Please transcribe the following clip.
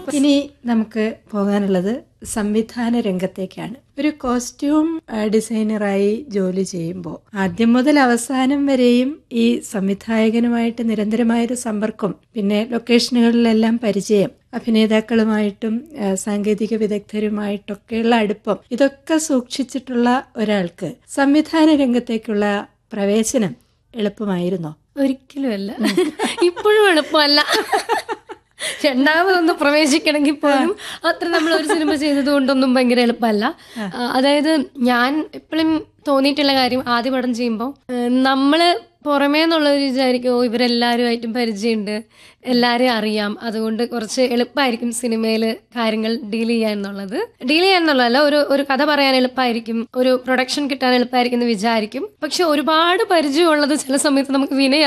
ഇനി നമുക്ക് പോകാനുള്ളത് സംവിധാന രംഗത്തേക്കാണ് ഒരു കോസ്റ്റ്യൂം ആ, ഡിസൈനറായി ജോലി ചെയ്യുമ്പോൾ ആദ്യം മുതൽ അവസാനം വരെയും ഈ സംവിധായകനുമായിട്ട് നിരന്തരമായൊരു സമ്പർക്കം പിന്നെ ലൊക്കേഷനുകളിലെല്ലാം പരിചയം അഭിനേതാക്കളുമായിട്ടും ആ, സാങ്കേതിക വിദഗ്ധരുമായിട്ടൊക്കെയുള്ള അടുപ്പം ഇതൊക്കെ സൂക്ഷിച്ചിട്ടുള്ള ഒരാൾക്ക് സംവിധാന രംഗത്തേക്കുള്ള പ്രവേശനം എളുപ്പമായിരുന്നോ ഒരിക്കലും അല്ല ഇപ്പോഴും എളുപ്പമല്ല രണ്ടാമതൊന്ന് പ്രവേശിക്കണമെങ്കിൽ പോലും അത്ര നമ്മൾ ഒരു സിനിമ ചെയ്തത് കൊണ്ടൊന്നും ഭയങ്കര എളുപ്പമല്ല ആ, അതായത് ഞാൻ എപ്പോഴും തോന്നിയിട്ടുള്ള കാര്യം ആദ്യ പടം ചെയ്യുമ്പോൾ നമ്മൾ പുറമേ എന്നുള്ളവർ വിചാരിക്കും ഓ ഇവരെല്ലാവരുമായിട്ടും പരിചയമുണ്ട് എല്ലാവരെയും അറിയാം അതുകൊണ്ട് കുറച്ച് എളുപ്പമായിരിക്കും സിനിമയിൽ കാര്യങ്ങൾ ഡീൽ ചെയ്യാൻ എന്നുള്ളത് ഡീൽ ചെയ്യാൻ എന്നുള്ളതല്ല ഒരു ഒരു കഥ പറയാൻ എളുപ്പമായിരിക്കും ഒരു പ്രൊഡക്ഷൻ കിട്ടാൻ എളുപ്പമായിരിക്കും എന്ന് വിചാരിക്കും പക്ഷെ ഒരുപാട് പരിചയമുള്ളത് ചില സമയത്ത് നമുക്ക് വിനയ